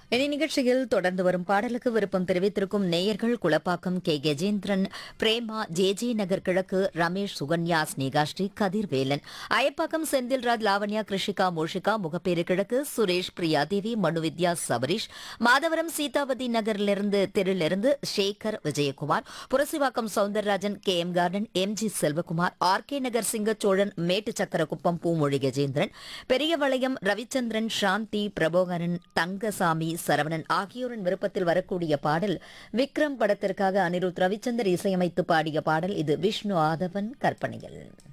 இனி நிகழ்ச்சியில் தொடர்ந்து வரும் பாடலுக்கு விருப்பம் தெரிவித்திருக்கும் நேயர்கள் Kulappakkam K Gajendran Prema J J Nagar கிழக்கு ரமேஷ் சுகன்யா ஸ்னேகாஸ்ரீ கதிர்வேலன் அயப்பாக்கம் செந்தில்ராஜ் லாவண்யா கிருஷிகா மூஷிகா முகப்பேறு கிழக்கு சுரேஷ் பிரியா தேவி மனுவித்யா சபரீஷ் மாதவரம் சீதாவதி நகரிலிருந்து தெருவிலிருந்து Sekar Vijayakumar Purasaivakkam Soundararajan K M garden M G Selvakumar R K Nagar Singacholan Mettu Sakkarakuppam Poomozhi Gajendran Periyavalaiyam Ravichandran Shanthi Prabhakaran Thangasamy Saravanan ஆகியோரின் விருப்பத்தில் வரக்கூடிய பாடல் விக்ரம் படத்திற்காக அனிருத் ரவிச்சந்தர் இசையமைத்து பாடிய பாடல் இது விஷ்ணு ஆதவன் கற்பனையில்